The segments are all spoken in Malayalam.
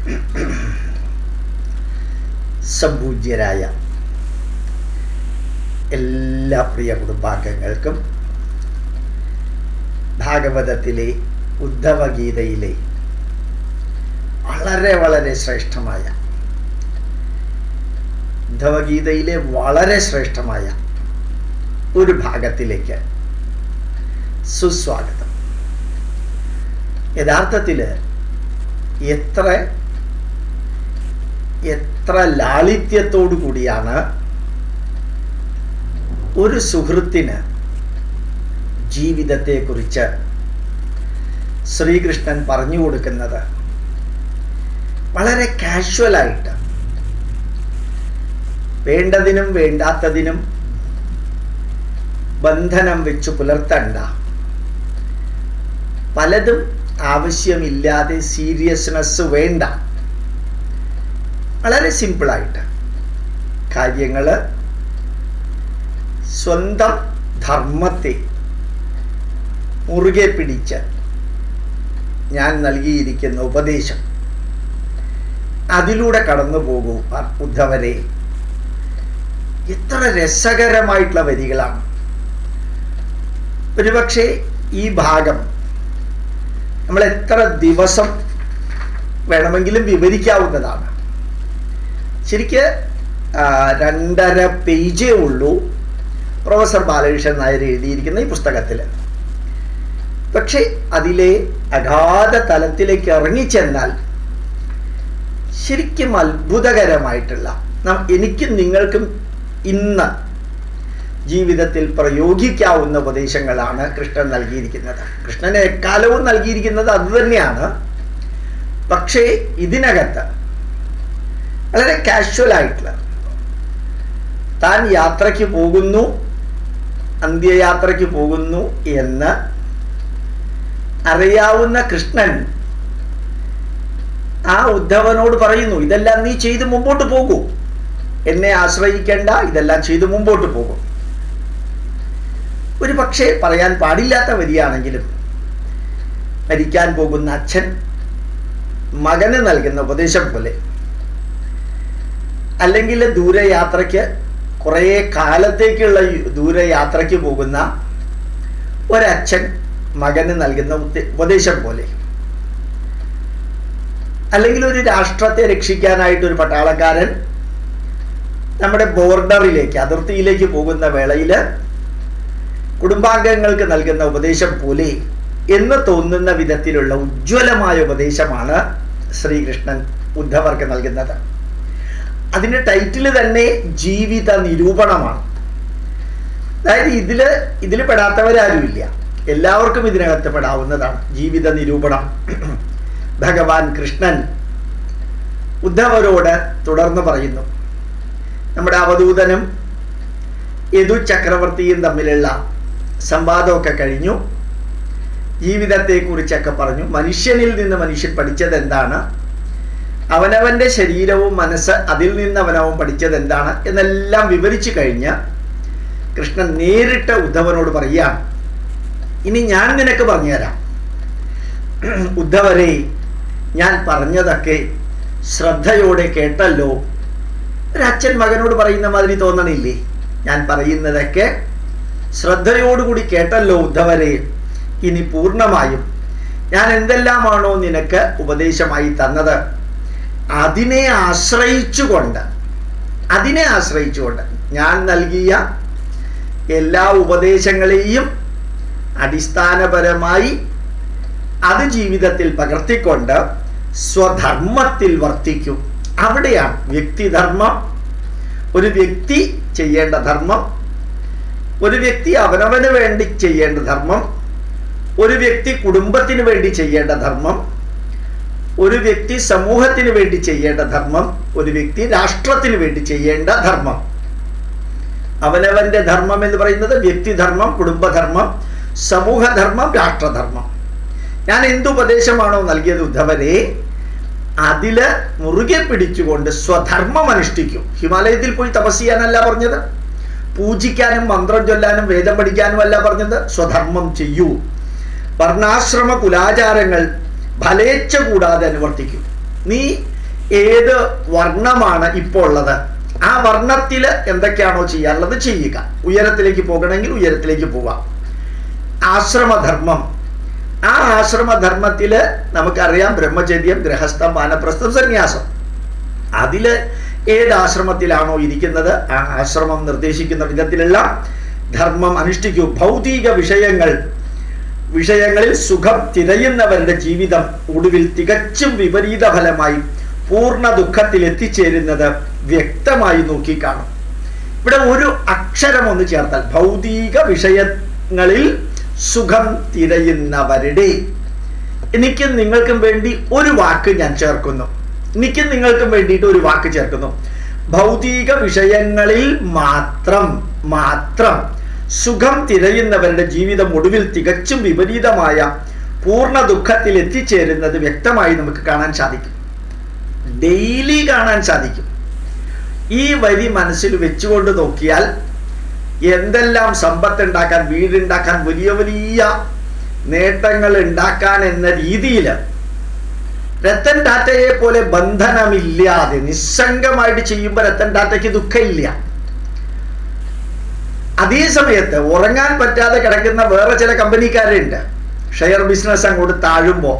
സംപൂജ്യരായ എല്ലാ പ്രിയ കുടുംബാംഗങ്ങൾക്കും ഭാഗവതത്തിലെ ഉദ്ധവഗീതയിലെ വളരെ വളരെ ശ്രേഷ്ഠമായ ഉദ്ധവഗീതയിലെ വളരെ ശ്രേഷ്ഠമായ ഒരു ഭാഗത്തിലേക്ക് സുസ്വാഗതം യഥാർത്ഥത്തിൽ എത്ര എത്ര ലാളിത്യത്തോടു കൂടിയാണ് ഒരു സുഹൃത്തിന് ജീവിതത്തെക്കുറിച്ച് ശ്രീകൃഷ്ണൻ പറഞ്ഞു കൊടുക്കുന്നത് വളരെ കാഷ്വലായിട്ട് വേണ്ടതിനും വേണ്ടാത്തതിനും ബന്ധനം വെച്ച് പുലർത്തണ്ട പലതും ആവശ്യമില്ലാതെ സീരിയസ്നെസ് വേണ്ട വളരെ സിമ്പിളായിട്ട് കാര്യങ്ങൾ സ്വന്തം ധർമ്മത്തെ മുറുകെ പിടിച്ച് ഞാൻ നൽകിയിരിക്കുന്ന ഉപദേശം അതിലൂടെ കടന്നു പോകൂ ഉദ്ധവരെ എത്ര രസകരമായിട്ടുള്ള വരികളാണ് ഒരുപക്ഷെ ഈ ഭാഗം നമ്മൾ എത്ര ദിവസം വേണമെങ്കിലും വിവരിക്കാവുന്നതാണ് ശരിക്ക് രണ്ടര പേജേ ഉള്ളൂ പ്രൊഫസർ ബാലകൃഷ്ണൻ നായർ എഴുതിയിരിക്കുന്ന ഈ പുസ്തകത്തിൽ പക്ഷേ അതിലെ അഗാധ തലത്തിലേക്ക് ഇറങ്ങിച്ചെന്നാൽ ശരിക്കും അത്ഭുതകരമായിട്ടുള്ള എനിക്കും നിങ്ങൾക്കും ഇന്ന് ജീവിതത്തിൽ പ്രയോഗിക്കാവുന്ന ഉപദേശങ്ങളാണ് കൃഷ്ണൻ നൽകിയിരിക്കുന്നത് കൃഷ്ണൻ എക്കാലവും നൽകിയിരിക്കുന്നത് അതുതന്നെയാണ് പക്ഷേ ഇതിനകത്ത് വളരെ കാഷ്വൽ ആയിട്ടുള്ള താൻ യാത്രയ്ക്ക് പോകുന്നു അന്ത്യയാത്രയ്ക്ക് പോകുന്നു എന്ന് അറിയാവുന്ന കൃഷ്ണൻ ആ ഉദ്ധവനോട് പറയുന്നു ഇതെല്ലാം നീ ചെയ്ത് മുമ്പോട്ട് പോകൂ എന്നെ ആശ്രയിക്കേണ്ട ഇതെല്ലാം ചെയ്ത് മുമ്പോട്ട് പോകും ഒരു പക്ഷേ പറയാൻ പാടില്ലാത്ത വരിയാണെങ്കിലും മരിക്കാൻ പോകുന്ന അച്ഛൻ മകന് നൽകുന്ന ഉപദേശം പോലെ അല്ലെങ്കിൽ ദൂരയാത്രയ്ക്ക് കുറേ കാലത്തേക്കുള്ള ദൂരയാത്രയ്ക്ക് പോകുന്ന ഒരച്ഛൻ മകന് നൽകുന്ന ഉപദേശം പോലെ അല്ലെങ്കിൽ ഒരു രാഷ്ട്രത്തെ രക്ഷിക്കാനായിട്ട് ഒരു പട്ടാളക്കാരൻ നമ്മുടെ ബോർഡറിലേക്ക് അതിർത്തിയിലേക്ക് പോകുന്ന വേളയിൽ കുടുംബാംഗങ്ങൾക്ക് നൽകുന്ന ഉപദേശം പോലെ എന്ന് തോന്നുന്ന വിധത്തിലുള്ള ഉജ്ജ്വലമായ ഉപദേശമാണ് ശ്രീകൃഷ്ണൻ ഉദ്ധവർക്ക് നൽകുന്നത് അതിൻ്റെ ടൈറ്റിൽ തന്നെ ജീവിത നിരൂപണമാണ് അതായത് ഇതില് ഇതിൽ പെടാത്തവരാരുമില്ല എല്ലാവർക്കും ഇതിനകത്ത് പെടാവുന്നതാണ് ജീവിത നിരൂപണം ഭഗവാൻ കൃഷ്ണൻ ഉദ്ധവരോട് തുടർന്ന് പറയുന്നു നമ്മുടെ അവധൂതനും യദു ചക്രവർത്തിയും തമ്മിലുള്ള സംവാദമൊക്കെ കഴിഞ്ഞു ജീവിതത്തെക്കുറിച്ചൊക്കെ പറഞ്ഞു മനുഷ്യനിൽ നിന്ന് മനുഷ്യൻ പഠിച്ചത് എന്താണ് അവനവൻ്റെ ശരീരവും മനസ്സ് അതിൽ നിന്ന് അവനവൻ പഠിച്ചത് എന്താണ് എന്നെല്ലാം വിവരിച്ചു കഴിഞ്ഞ് കൃഷ്ണൻ നേരിട്ട് ഉദ്ധവനോട് പറയുകയാണ് ഇനി ഞാൻ നിനക്ക് പറഞ്ഞുതരാം ഉദ്ധവരെ ഞാൻ പറഞ്ഞതൊക്കെ ശ്രദ്ധയോടെ കേട്ടല്ലോ ഒരച്ഛൻ മകനോട് പറയുന്ന മാതിരി തോന്നണില്ലേ ഞാൻ പറയുന്നതൊക്കെ ശ്രദ്ധയോടുകൂടി കേട്ടല്ലോ ഉദ്ധവരെ ഇനി പൂർണ്ണമായും ഞാൻ എന്തെല്ലാമാണോ നിനക്ക് ഉപദേശമായി തന്നത് അതിനെ ആശ്രയിച്ചുകൊണ്ട് അതിനെ ആശ്രയിച്ചുകൊണ്ട് ഞാൻ നൽകിയ എല്ലാ ഉപദേശങ്ങളെയും അടിസ്ഥാനപരമായി അത് ജീവിതത്തിൽ പകർത്തിക്കൊണ്ട് സ്വധർമ്മത്തിൽ വർത്തിക്കും അവിടെയാണ് വ്യക്തിധർമ്മം ഒരു വ്യക്തി ചെയ്യേണ്ട ധർമ്മം ഒരു വ്യക്തി അവനവന് വേണ്ടി ചെയ്യേണ്ട ധർമ്മം ഒരു വ്യക്തി കുടുംബത്തിന് വേണ്ടി ചെയ്യേണ്ട ധർമ്മം ഒരു വ്യക്തി സമൂഹത്തിന് വേണ്ടി ചെയ്യേണ്ട ധർമ്മം ഒരു വ്യക്തി രാഷ്ട്രത്തിന് വേണ്ടി ചെയ്യേണ്ട ധർമ്മം അവനവന്റെ ധർമ്മം എന്ന് പറയുന്നത് വ്യക്തിധർമ്മം കുടുംബധർമ്മം സമൂഹധർമ്മം രാഷ്ട്രധർമ്മം ഞാൻ എന്തുപദേശമാണോ നൽകിയത് ഉദ്ധവരെ അതില് മുറുകെ പിടിച്ചുകൊണ്ട് സ്വധർമ്മം അനുഷ്ഠിക്കും ഹിമാലയത്തിൽ പോയി തപസ് ചെയ്യാനല്ല പറഞ്ഞത് പൂജിക്കാനും മന്ത്രം ചൊല്ലാനും വേദം പഠിക്കാനും അല്ല പറഞ്ഞത് സ്വധർമ്മം ചെയ്യൂ വർണ്ണാശ്രമ കുലാചാരങ്ങൾ ഫലേച്ഛ കൂടാതെ അനുവർത്തിക്കും നീ ഏത് വർണ്ണമാണ് ഇപ്പോൾ ഉള്ളത് ആ വർണ്ണത്തിൽ എന്തൊക്കെയാണോ ചെയ്യാനുള്ളത് ചെയ്യുക ഉയരത്തിലേക്ക് പോകണമെങ്കിൽ ഉയരത്തിലേക്ക് പോവാം ആശ്രമധർമ്മം ആ ആശ്രമധർമ്മത്തിൽ നമുക്കറിയാം ബ്രഹ്മചര്യം ഗൃഹസ്ഥം വാനപ്രസ്ഥം സന്യാസം അതിൽ ഏത് ആശ്രമത്തിലാണോ ഇരിക്കുന്നത് ആ ആശ്രമം നിർദ്ദേശിക്കുന്ന വിധത്തിലുള്ള ധർമ്മം അനുഷ്ഠിക്കൂ ഭൗതിക വിഷയങ്ങൾ വിഷയങ്ങളിൽ സുഖം തിരയുന്നവരുടെ ജീവിതം ഒടുവിൽ തികച്ചും വിപരീത ഫലമായി പൂർണ്ണ ദുഃഖത്തിൽ എത്തിച്ചേരുന്നത് വ്യക്തമായി നോക്കിക്കാണും ഇവിടെ ഒരു അക്ഷരം ഒന്ന് ചേർത്താൽ ഭൗതിക വിഷയങ്ങളിൽ സുഖം തിരയുന്നവരുടെ എനിക്കും നിങ്ങൾക്കും വേണ്ടി ഒരു വാക്ക് ഞാൻ ചേർക്കുന്നു എനിക്കും നിങ്ങൾക്കും വേണ്ടിയിട്ട് ഒരു വാക്ക് ചേർക്കുന്നു ഭൗതിക വിഷയങ്ങളിൽ മാത്രം മാത്രം സുഖം തിരയുന്നവരുടെ ജീവിതം ഒടുവിൽ തികച്ചും വിപരീതമായ പൂർണ്ണ ദുഃഖത്തിൽ എത്തിച്ചേരുന്നത് വ്യക്തമായി നമുക്ക് കാണാൻ സാധിക്കും ഡെയിലി കാണാൻ സാധിക്കും ഈ വരി മനസ്സിൽ വെച്ചുകൊണ്ട് നോക്കിയാൽ എന്തെല്ലാം സമ്പത്ത് ഉണ്ടാക്കാൻ വീടുണ്ടാക്കാൻ വലിയ വലിയ നേട്ടങ്ങൾ ഉണ്ടാക്കാൻ എന്ന രീതിയിൽ രത്തൻ ടാറ്റയെ പോലെ ബന്ധനമില്ലാതെ നിസ്സംഗമായിട്ട് ചെയ്യുമ്പോൾ രത്തൻ ടാറ്റയ്ക്ക് ദുഃഖമില്ല അതേ സമയത്ത് ഉറങ്ങാൻ പറ്റാതെ കിടക്കുന്ന വേറെ ചില കമ്പനിക്കാരുണ്ട് ഷെയർ ബിസിനസ് അങ്ങോട്ട് താഴുമ്പോൾ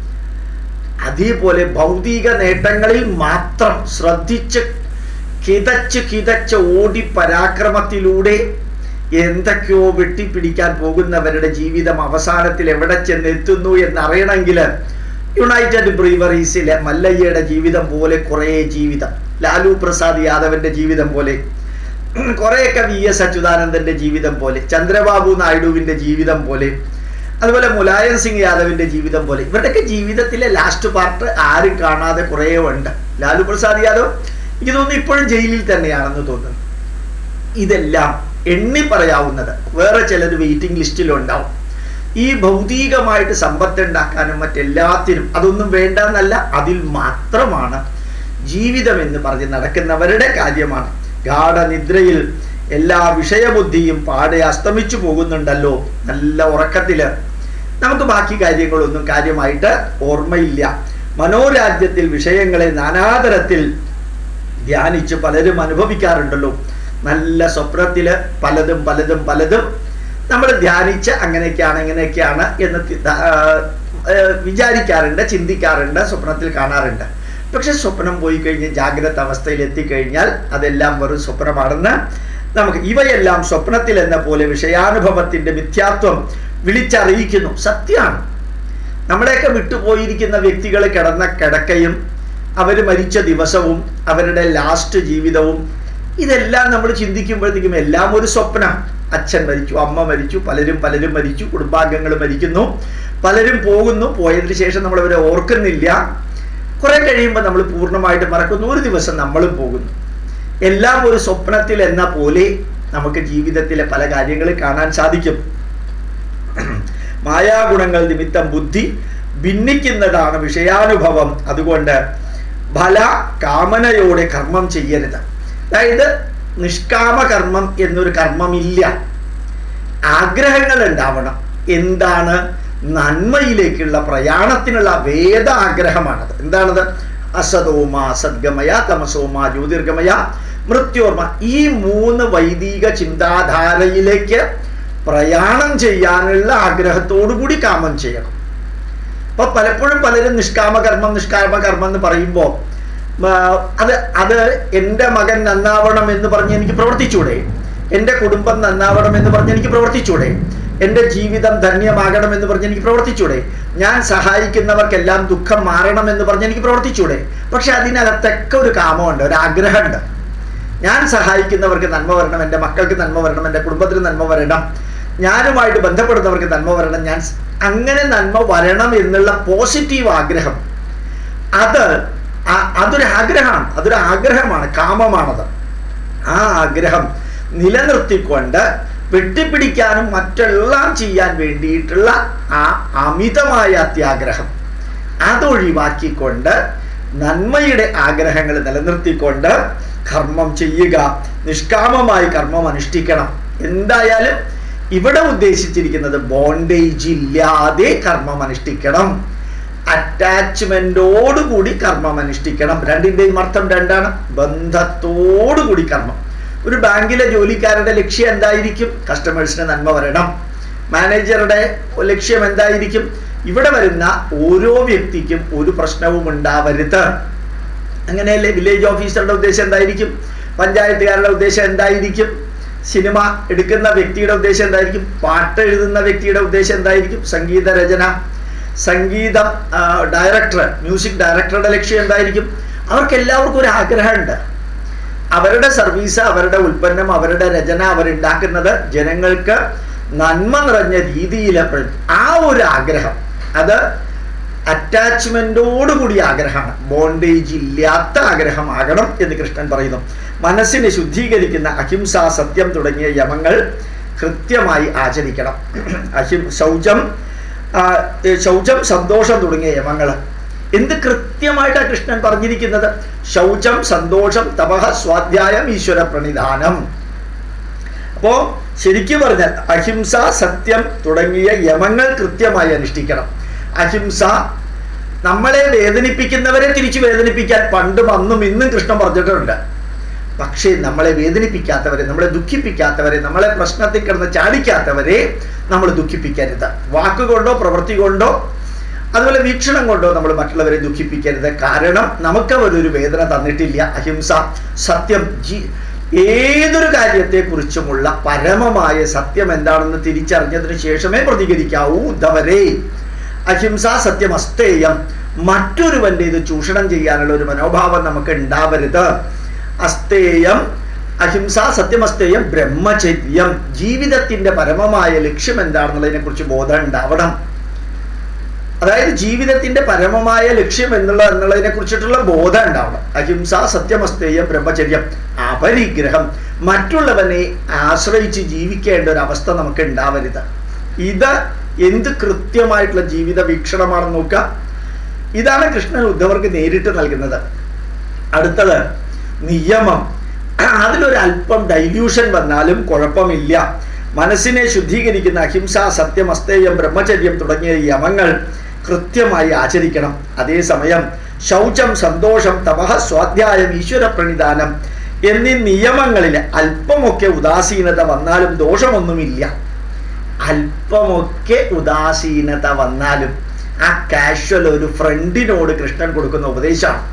അതേപോലെ ഭൗതിക നേട്ടങ്ങളിൽ മാത്രം ശ്രദ്ധിച്ച് കിതച്ച് കിതച്ച് ഓടി പരാക്രമത്തിലൂടെ എന്തൊക്കെയോ വെട്ടിപ്പിടിക്കാൻ പോകുന്നവരുടെ ജീവിതം അവസാനത്തിൽ എവിടെ ചെന്നെത്തുന്നു എന്നറിയണമെങ്കിൽ യുണൈറ്റഡ് ബ്രീവറീസിലെ മല്ലയ്യയുടെ ജീവിതം പോലെ കുറേ ജീവിതം ലാലു പ്രസാദ് യാദവന്റെ ജീവിതം പോലെ കുറേയൊക്കെ വി എസ് അച്യുതാനന്ദന്റെ ജീവിതം പോലെ ചന്ദ്രബാബു നായിഡുവിന്റെ ജീവിതം പോലെ അതുപോലെ മുലായം സിംഗ് യാദവിന്റെ ജീവിതം പോലെ ഇവരുടെയൊക്കെ ജീവിതത്തിലെ ലാസ്റ്റ് പാർട്ട് ആരും കാണാതെ കുറേ ഉണ്ട് ലാലു പ്രസാദ് യാദവ് എനിക്ക് തോന്നുന്നു ഇപ്പോഴും ജയിലിൽ തന്നെയാണെന്ന് തോന്നുന്നു ഇതെല്ലാം എണ്ണി പറയാവുന്നത് വേറെ ചിലർ വെയിറ്റിംഗ് ലിസ്റ്റിലുണ്ടാവും ഈ ഭൗതികമായിട്ട് സമ്പത്ത് ഉണ്ടാക്കാനും മറ്റെല്ലാത്തിനും അതൊന്നും വേണ്ടെന്നല്ല അതിൽ മാത്രമാണ് ജീവിതം എന്ന് പറഞ്ഞ് നടക്കുന്നവരുടെ കാര്യമാണ് ഗാഠനിദ്രയിൽ എല്ലാ വിഷയബുദ്ധിയും പാടെ അസ്തമിച്ചു പോകുന്നുണ്ടല്ലോ നല്ല ഉറക്കത്തില് നമുക്ക് ബാക്കി കാര്യങ്ങളൊന്നും കാര്യമായിട്ട് ഓർമ്മയില്ല മനോരാജ്യത്തിൽ വിഷയങ്ങളെ നാനാതരത്തിൽ ധ്യാനിച്ച് പലരും അനുഭവിക്കാറുണ്ടല്ലോ നല്ല സ്വപ്നത്തില് പലതും പലതും പലതും നമ്മൾ ധ്യാനിച്ച് അങ്ങനെയൊക്കെയാണ് ഇങ്ങനെയൊക്കെയാണ് എന്ന് വിചാരിക്കാറുണ്ട് ചിന്തിക്കാറുണ്ട് സ്വപ്നത്തിൽ കാണാറുണ്ട് പക്ഷെ സ്വപ്നം പോയി കഴിഞ്ഞ് ജാഗ്രത അവസ്ഥയിൽ എത്തിക്കഴിഞ്ഞാൽ അതെല്ലാം വെറും സ്വപ്നമാണെന്ന് നമുക്ക് ഇവയെല്ലാം സ്വപ്നത്തിൽ എന്ന പോലെ വിഷയാനുഭവത്തിന്റെ മിഥ്യാത്വം വിളിച്ചറിയിക്കുന്നു സത്യമാണ് നമ്മളെയൊക്കെ വിട്ടുപോയിരിക്കുന്ന വ്യക്തികൾ കിടന്ന കിടക്കയും അവർ മരിച്ച ദിവസവും അവരുടെ ലാസ്റ്റ് ജീവിതവും ഇതെല്ലാം നമ്മൾ ചിന്തിക്കുമ്പോഴത്തേക്കും എല്ലാം ഒരു സ്വപ്നം അച്ഛൻ മരിച്ചു അമ്മ മരിച്ചു പലരും പലരും മരിച്ചു കുടുംബാംഗങ്ങൾ മരിക്കുന്നു പലരും പോകുന്നു പോയതിനു ശേഷം നമ്മൾ അവരെ ഓർക്കുന്നില്ല കുറെ കഴിയുമ്പോൾ നമ്മൾ പൂർണ്ണമായിട്ട് മറക്കുന്നു ഒരു ദിവസം നമ്മളും പോകുന്നു എല്ലാം ഒരു സ്വപ്നത്തിൽ എന്ന പോലെ നമുക്ക് ജീവിതത്തിലെ പല കാര്യങ്ങൾ കാണാൻ സാധിക്കും മായാഗുണങ്ങൾ നിമിത്തം ബുദ്ധി ഭിന്നിക്കുന്നതാണ് വിഷയാനുഭവം അതുകൊണ്ട് ഫല കാമനയോടെ കർമ്മം ചെയ്യരുത് അതായത് നിഷ്കാമ കർമ്മം എന്നൊരു കർമ്മമില്ല ആഗ്രഹങ്ങൾ ഉണ്ടാവണം എന്താണ് നന്മയിലേക്കുള്ള പ്രയാണത്തിനുള്ള വേദ ആഗ്രഹമാണത് എന്താണത് അസതോമ സദ്ഗമയ തമസോമ ജ്യോതിർഗമയ മൃത്യോർമ ഈ മൂന്ന് വൈദിക ചിന്താധാരയിലേക്ക് പ്രയാണം ചെയ്യാനുള്ള ആഗ്രഹത്തോടു കൂടി കാമം ചെയ്യണം അപ്പൊ പലപ്പോഴും പലരും നിഷ്കാമ കർമ്മം നിഷ്കാമ കർമ്മം എന്ന് പറയുമ്പോൾ അത് അത് എൻ്റെ മകൻ നന്നാവണം എന്ന് പറഞ്ഞ് എനിക്ക് പ്രവർത്തിച്ചൂടെ എൻ്റെ കുടുംബം നന്നാവണം എന്ന് പറഞ്ഞ് എനിക്ക് പ്രവർത്തിച്ചൂടെ എൻ്റെ ജീവിതം ധന്യമാകണം എന്ന് പറഞ്ഞ് എനിക്ക് പ്രവർത്തിച്ചൂടെ ഞാൻ സഹായിക്കുന്നവർക്കെല്ലാം ദുഃഖം മാറണം എന്ന് പറഞ്ഞ് എനിക്ക് പ്രവർത്തിച്ചൂടെ പക്ഷെ അതിനകത്തൊക്കെ ഒരു കാമമുണ്ട് ഒരു ആഗ്രഹമുണ്ട് ഞാൻ സഹായിക്കുന്നവർക്ക് നന്മ വരണം എൻ്റെ മക്കൾക്ക് നന്മ വരണം എൻ്റെ കുടുംബത്തിന് നന്മ വരണം ഞാനുമായിട്ട് ബന്ധപ്പെടുന്നവർക്ക് നന്മ വരണം ഞാൻ അങ്ങനെ നന്മ വരണം എന്നുള്ള പോസിറ്റീവ് ആഗ്രഹം അത് അതൊരു ആഗ്രഹമാണ് അതൊരു ആഗ്രഹമാണ് കാമമാണത് ആ ആഗ്രഹം നിലനിർത്തിക്കൊണ്ട് വെട്ടിപ്പിടിക്കാനും മറ്റെല്ലാം ചെയ്യാൻ വേണ്ടിയിട്ടുള്ള ആ അമിതമായ അത്യാഗ്രഹം അതൊഴിവാക്കിക്കൊണ്ട് നന്മയുടെ ആഗ്രഹങ്ങൾ നിലനിർത്തിക്കൊണ്ട് കർമ്മം ചെയ്യുക നിഷ്കാമമായി കർമ്മം അനുഷ്ഠിക്കണം എന്തായാലും ഇവിടെ ഉദ്ദേശിച്ചിരിക്കുന്നത് ബോണ്ടേജ് ഇല്ലാതെ കർമ്മം അനുഷ്ഠിക്കണം അറ്റാച്ച്മെന്റോടുകൂടി കർമ്മം അനുഷ്ഠിക്കണം രണ്ടിന്റെയും അർത്ഥം രണ്ടാണ് ബന്ധത്തോടുകൂടി കർമ്മം ഒരു ബാങ്കിലെ ജോലിക്കാരുടെ ലക്ഷ്യം എന്തായിരിക്കും കസ്റ്റമേഴ്സിന് നന്മ വരണം മാനേജറുടെ ലക്ഷ്യം എന്തായിരിക്കും ഇവിടെ വരുന്ന ഓരോ വ്യക്തിക്കും ഒരു പ്രശ്നവും ഉണ്ടാവരുത് അങ്ങനെയല്ലേ വില്ലേജ് ഓഫീസറുടെ ഉദ്ദേശം എന്തായിരിക്കും പഞ്ചായത്തുകാരുടെ ഉദ്ദേശം എന്തായിരിക്കും സിനിമ എടുക്കുന്ന വ്യക്തിയുടെ ഉദ്ദേശം എന്തായിരിക്കും പാട്ട് എഴുതുന്ന വ്യക്തിയുടെ ഉദ്ദേശം എന്തായിരിക്കും സംഗീത രചന സംഗീതം ഡയറക്ടർ മ്യൂസിക് ഡയറക്ടറുടെ ലക്ഷ്യം എന്തായിരിക്കും അവർക്ക് എല്ലാവർക്കും ഒരു ആഗ്രഹമുണ്ട് അവരുടെ സർവീസ് അവരുടെ ഉൽപ്പന്നം അവരുടെ രചന അവരുണ്ടാക്കുന്നത് ജനങ്ങൾക്ക് നന്മ നിറഞ്ഞ രീതിയിൽ ആ ഒരു ആഗ്രഹം അത് അറ്റാച്ച്മെന്റോടുകൂടി ആഗ്രഹമാണ് ബോണ്ടേജ് ഇല്ലാത്ത ആഗ്രഹമാകണം എന്ന് കൃഷ്ണൻ പറയുന്നു മനസ്സിനെ ശുദ്ധീകരിക്കുന്ന അഹിംസ സത്യം തുടങ്ങിയ യമങ്ങൾ കൃത്യമായി ആചരിക്കണം അഹിം ശൗചം ശൗചം സന്തോഷം തുടങ്ങിയ യമങ്ങൾ എന്ത് കൃത്യമായിട്ടാണ് കൃഷ്ണൻ പറഞ്ഞിരിക്കുന്നത് ശൗചം സന്തോഷം തപഹ സ്വാധ്യായം ഈശ്വര പ്രണിധാനം അപ്പോ ശരിക്കും പറഞ്ഞാൽ അഹിംസ സത്യം തുടങ്ങിയ യമങ്ങൾ കൃത്യമായി അനുഷ്ഠിക്കണം അഹിംസ നമ്മളെ വേദനിപ്പിക്കുന്നവരെ തിരിച്ചു വേദനിപ്പിക്കാൻ പണ്ടും അന്നും ഇന്നും കൃഷ്ണൻ പറഞ്ഞിട്ടുണ്ട് പക്ഷേ നമ്മളെ വേദനിപ്പിക്കാത്തവരെ നമ്മളെ ദുഃഖിപ്പിക്കാത്തവരെ നമ്മളെ പ്രശ്നത്തിൽ കിടന്ന് ചാടിക്കാത്തവരെ നമ്മൾ ദുഃഖിപ്പിക്കരുത് വാക്കുകൊണ്ടോ പ്രവൃത്തി കൊണ്ടോ അതുപോലെ വീക്ഷണം കൊണ്ടോ നമ്മൾ മറ്റുള്ളവരെ ദുഃഖിപ്പിക്കരുത് കാരണം നമുക്ക് അവരൊരു വേദന തന്നിട്ടില്ല അഹിംസ സത്യം ജി ഏതൊരു കാര്യത്തെക്കുറിച്ചുമുള്ള പരമമായ സത്യം എന്താണെന്ന് തിരിച്ചറിഞ്ഞതിന് ശേഷമേ പ്രതികരിക്കാവൂ ഉദ്ധവരെ അഹിംസ സത്യം അസ്തേയം മറ്റൊരുവന്റെ ഇത് ചൂഷണം ചെയ്യാനുള്ള ഒരു മനോഭാവം നമുക്ക് ഉണ്ടാവരുത് അസ്തേയം അഹിംസ സത്യമസ്തേയം ബ്രഹ്മചര്യം ജീവിതത്തിന്റെ പരമമായ ലക്ഷ്യം എന്താണെന്നുള്ളതിനെ കുറിച്ച് ബോധം ഉണ്ടാവണം അതായത് ജീവിതത്തിന്റെ പരമമായ ലക്ഷ്യം എന്നുള്ള എന്നുള്ളതിനെ കുറിച്ചിട്ടുള്ള ബോധം ഉണ്ടാവണം അഹിംസ സത്യമസ്തേയം ബ്രഹ്മചര്യം അപരിഗ്രഹം മറ്റുള്ളവനെ ആശ്രയിച്ച് ജീവിക്കേണ്ട ഒരു അവസ്ഥ നമുക്ക് ഉണ്ടാവരുത് ഇത് എന്ത് കൃത്യമായിട്ടുള്ള ജീവിത വീക്ഷണമാണെന്ന് നോക്കുക ഇതാണ് കൃഷ്ണൻ ഉദ്ധവർക്ക് നേരിട്ട് നൽകുന്നത് അടുത്തത് നിയമം അതിലൊരു അല്പം ഡൈല്യൂഷൻ വന്നാലും കുഴപ്പമില്ല മനസ്സിനെ ശുദ്ധീകരിക്കുന്ന അഹിംസ സത്യം അസ്തേയം ബ്രഹ്മചര്യം തുടങ്ങിയ യമങ്ങൾ കൃത്യമായി ആചരിക്കണം അതേസമയം ശൗചം സന്തോഷം തപഹ സ്വാധ്യായം ഈശ്വര പ്രണിധാനം എന്നീ നിയമങ്ങളിൽ അല്പമൊക്കെ ഉദാസീനത വന്നാലും ദോഷമൊന്നുമില്ല അല്പമൊക്കെ ഉദാസീനത വന്നാലും ആ കാഷ്വൽ ഒരു ഫ്രണ്ടിനോട് കൃഷ്ണൻ കൊടുക്കുന്ന ഉപദേശമാണ്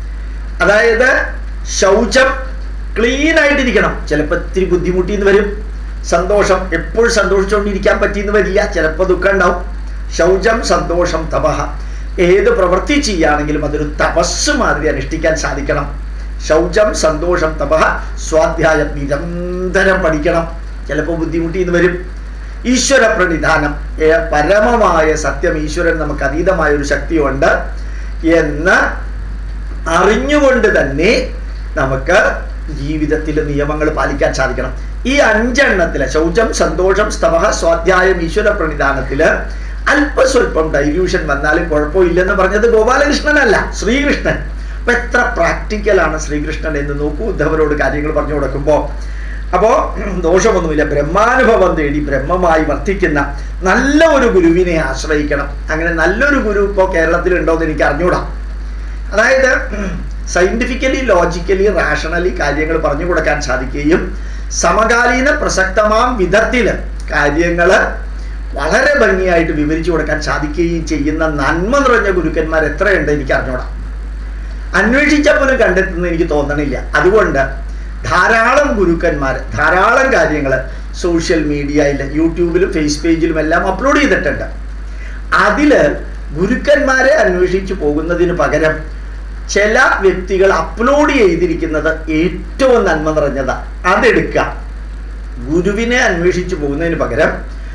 അതായത് ശൗചം ക്ലീൻ ആയിട്ടിരിക്കണം ചിലപ്പോൾ ഇത്തിരി ബുദ്ധിമുട്ടിന്ന് വരും സന്തോഷം എപ്പോഴും സന്തോഷിച്ചുകൊണ്ടിരിക്കാൻ പറ്റിയെന്ന് വരില്ല ചിലപ്പോൾ ദുഃഖം ഉണ്ടാവും ശൗചം സന്തോഷം തപഹ ഏത് പ്രവൃത്തി ചെയ്യുകയാണെങ്കിലും അതൊരു തപസ് മാതിരി അനുഷ്ഠിക്കാൻ സാധിക്കണം ശൗചം സന്തോഷം തപഹ സ്വാധ്യായം നിരന്തരം പഠിക്കണം ചിലപ്പോൾ ബുദ്ധിമുട്ടിന്ന് വരും ഈശ്വര പ്രണിധാനം പരമമായ സത്യം ഈശ്വരൻ നമുക്ക് അതീതമായ ഒരു ശക്തിയുണ്ട് എന്ന് അറിഞ്ഞുകൊണ്ട് തന്നെ നമുക്ക് ജീവിതത്തിൽ നിയമങ്ങൾ പാലിക്കാൻ സാധിക്കണം ഈ അഞ്ചെണ്ണത്തില് ശൗചം സന്തോഷം സ്തവഹ സ്വാധ്യായം ഈശ്വര പ്രണിധാനത്തില് അല്പസ്വല്പം ഡൈല്യൂഷൻ വന്നാലും കുഴപ്പമില്ലെന്ന് പറഞ്ഞത് ഗോപാലകൃഷ്ണനല്ല ശ്രീകൃഷ്ണൻ അപ്പൊ എത്ര പ്രാക്ടിക്കലാണ് ശ്രീകൃഷ്ണൻ എന്ന് നോക്കൂ ഉദ്ധവരോട് കാര്യങ്ങൾ പറഞ്ഞു കൊടുക്കുമ്പോൾ അപ്പോ ദോഷമൊന്നുമില്ല ബ്രഹ്മാനുഭവം തേടി ബ്രഹ്മമായി വർത്തിക്കുന്ന നല്ല ഒരു ഗുരുവിനെ ആശ്രയിക്കണം അങ്ങനെ നല്ലൊരു ഗുരു ഇപ്പോൾ കേരളത്തിൽ ഉണ്ടോ എന്ന് എനിക്ക് അറിഞ്ഞൂടാ അതായത് സയന്റിഫിക്കലി ലോജിക്കലി റാഷണലി കാര്യങ്ങൾ പറഞ്ഞു കൊടുക്കാൻ സാധിക്കുകയും സമകാലീന പ്രസക്തമാം വിധത്തിൽ കാര്യങ്ങൾ വളരെ ഭംഗിയായിട്ട് വിവരിച്ചു കൊടുക്കാൻ സാധിക്കുകയും ചെയ്യുന്ന നന്മ നിറഞ്ഞ ഗുരുക്കന്മാർ എത്രയുണ്ട് എനിക്ക് അറിഞ്ഞൂടാ അന്വേഷിച്ചാൽ പോലും കണ്ടെത്തുന്ന എനിക്ക് തോന്നണില്ല അതുകൊണ്ട് ധാരാളം ഗുരുക്കന്മാർ ധാരാളം കാര്യങ്ങൾ സോഷ്യൽ മീഡിയയിൽ യൂട്യൂബിലും ഫേസ് പേജിലും എല്ലാം അപ്ലോഡ് ചെയ്തിട്ടുണ്ട് അതിൽ ഗുരുക്കന്മാരെ അന്വേഷിച്ചു പോകുന്നതിന് പകരം ചില വ്യക്തികൾ അപ്ലോഡ് ചെയ്തിരിക്കുന്നത് ഏറ്റവും നന്മ നിറഞ്ഞതാണ് അതെടുക്കുക ഗുരുവിനെ അന്വേഷിച്ചു പോകുന്നതിന് പകരം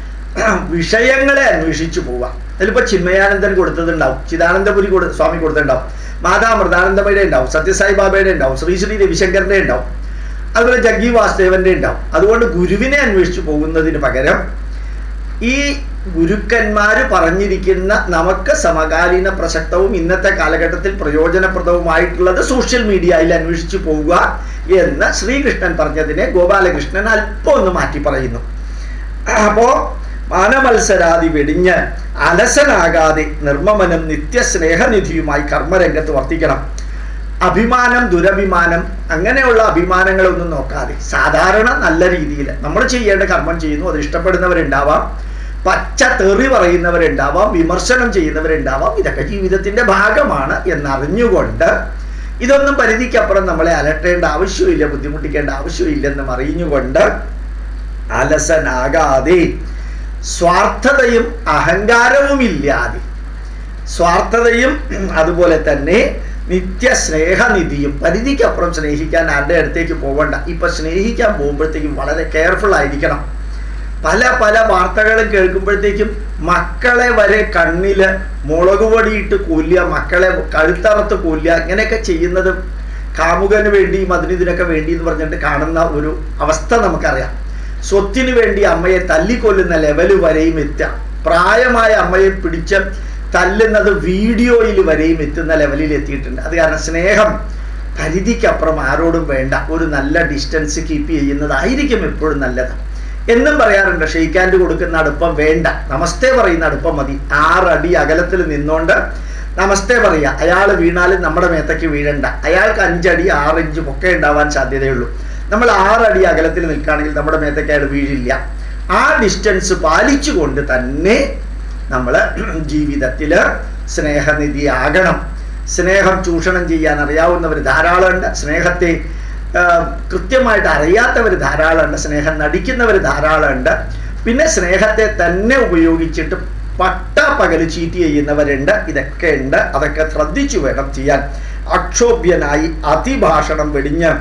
വിഷയങ്ങളെ അന്വേഷിച്ചു പോവുക അതിലിപ്പോൾ ചിന്മയാനന്ദൻ കൊടുത്തതുണ്ടാവും ചിദാനന്ദപുരി കൊടു സ്വാമി കൊടുത്തിട്ടുണ്ടാവും മാതാ മൃദാനന്ദമയുടെ ഉണ്ടാവും സത്യസായി ബാബയുടെ ഉണ്ടാവും ശ്രീ ശ്രീ രവിശങ്കറിന്റെ ഉണ്ടാവും അതുപോലെ ജഗ്ഗി വാസുദേവന്റെ ഉണ്ടാവും അതുകൊണ്ട് ഗുരുവിനെ അന്വേഷിച്ചു പോകുന്നതിന് പകരം ഈ ഗുരുക്കന്മാർ പറഞ്ഞിരിക്കുന്ന നമുക്ക് സമകാലീന പ്രസക്തവും ഇന്നത്തെ കാലഘട്ടത്തിൽ പ്രയോജനപ്രദവുമായിട്ടുള്ളത് സോഷ്യൽ മീഡിയയിൽ അന്വേഷിച്ചു പോവുക എന്ന് ശ്രീകൃഷ്ണൻ പറഞ്ഞതിനെ ഗോപാലകൃഷ്ണൻ അല്പം ഒന്ന് മാറ്റി പറയുന്നു അപ്പോ മാനമത്സരാദി വെടിഞ്ഞ് അലസനാകാതെ നിർമ്മമനും നിത്യസ്നേഹനിധിയുമായി കർമ്മരംഗത്ത് വർത്തിക്കണം അഭിമാനം ദുരഭിമാനം അങ്ങനെയുള്ള അഭിമാനങ്ങളൊന്നും നോക്കാതെ സാധാരണ നല്ല രീതിയിൽ നമ്മൾ ചെയ്യേണ്ട കർമ്മം ചെയ്യുന്നു അത് ഇഷ്ടപ്പെടുന്നവരുണ്ടാവാം പച്ച തെറി പറയുന്നവരുണ്ടാവാം വിമർശനം ചെയ്യുന്നവരുണ്ടാവാം ഇതൊക്കെ ജീവിതത്തിന്റെ ഭാഗമാണ് എന്നറിഞ്ഞുകൊണ്ട് ഇതൊന്നും പരിധിക്കപ്പുറം നമ്മളെ അലട്ടേണ്ട ആവശ്യമില്ല ബുദ്ധിമുട്ടിക്കേണ്ട ആവശ്യമില്ലെന്നും അറിഞ്ഞുകൊണ്ട് അലസനാകാതെ സ്വാർത്ഥതയും അഹങ്കാരവും ഇല്ലാതെ സ്വാർത്ഥതയും അതുപോലെ തന്നെ നിത്യസ്നേഹനിധിയും പരിധിക്കപ്പുറം സ്നേഹിക്കാൻ ആരുടെ അടുത്തേക്ക് പോകണ്ട ഇപ്പൊ സ്നേഹിക്കാൻ പോകുമ്പോഴത്തേക്കും വളരെ കെയർഫുൾ ആയിരിക്കണം പല പല വാർത്തകളും കേൾക്കുമ്പോഴത്തേക്കും മക്കളെ വരെ കണ്ണില് മുളക് പൊടിയിട്ട് കൊല്ലുക മക്കളെ കഴുത്തറത്ത് കൊല്ലുക ഇങ്ങനെയൊക്കെ ചെയ്യുന്നത് കാമുകന് വേണ്ടിയും അതിന് ഇതിനൊക്കെ വേണ്ടി എന്ന് പറഞ്ഞിട്ട് കാണുന്ന ഒരു അവസ്ഥ നമുക്കറിയാം സ്വത്തിന് വേണ്ടി അമ്മയെ തല്ലിക്കൊല്ലുന്ന ലെവല് വരെയും എത്താം പ്രായമായ അമ്മയെ പിടിച്ച് തല്ലുന്നത് വീഡിയോയിൽ വരെയും എത്തുന്ന ലെവലിൽ എത്തിയിട്ടുണ്ട് അത് കാരണം സ്നേഹം പരിധിക്കപ്പുറം ആരോടും വേണ്ട ഒരു നല്ല ഡിസ്റ്റൻസ് കീപ്പ് ചെയ്യുന്നതായിരിക്കും എപ്പോഴും നല്ലത് എന്നും പറയാറുണ്ട് ഷെയ്ക്കാൻഡ് കൊടുക്കുന്ന അടുപ്പം വേണ്ട നമസ്തേ പറയുന്ന അടുപ്പം മതി ആറടി അകലത്തിൽ നിന്നുകൊണ്ട് നമസ്തേ പറയുക അയാൾ വീണാലും നമ്മുടെ മേത്തേക്ക് വീഴണ്ട അയാൾക്ക് അഞ്ചടി ആറിഞ്ച് പൊക്കെ ഉണ്ടാവാൻ സാധ്യതയുള്ളൂ നമ്മൾ ആറടി അകലത്തിൽ നിൽക്കുകയാണെങ്കിൽ നമ്മുടെ മേത്തേക്ക് അയാൾ വീഴില്ല ആ ഡിസ്റ്റൻസ് പാലിച്ചുകൊണ്ട് തന്നെ നമ്മൾ ജീവിതത്തിൽ സ്നേഹനിധിയാകണം സ്നേഹം ചൂഷണം ചെയ്യാൻ അറിയാവുന്നവർ ധാരാളമുണ്ട് സ്നേഹത്തെ ആ, കൃത്യമായിട്ട് അറിയാത്തവർ ധാരാളമുണ്ട് സ്നേഹം നടിക്കുന്നവർ ധാരാളമുണ്ട് പിന്നെ സ്നേഹത്തെ തന്നെ ഉപയോഗിച്ചിട്ട് പട്ട പകല് ചീറ്റ് ചെയ്യുന്നവരുണ്ട് ഇതൊക്കെ ഉണ്ട് അതൊക്കെ ശ്രദ്ധിച്ചു വേണം ചെയ്യാൻ അക്ഷോഭ്യനായി അതിഭാഷണം വെടിഞ്ഞ്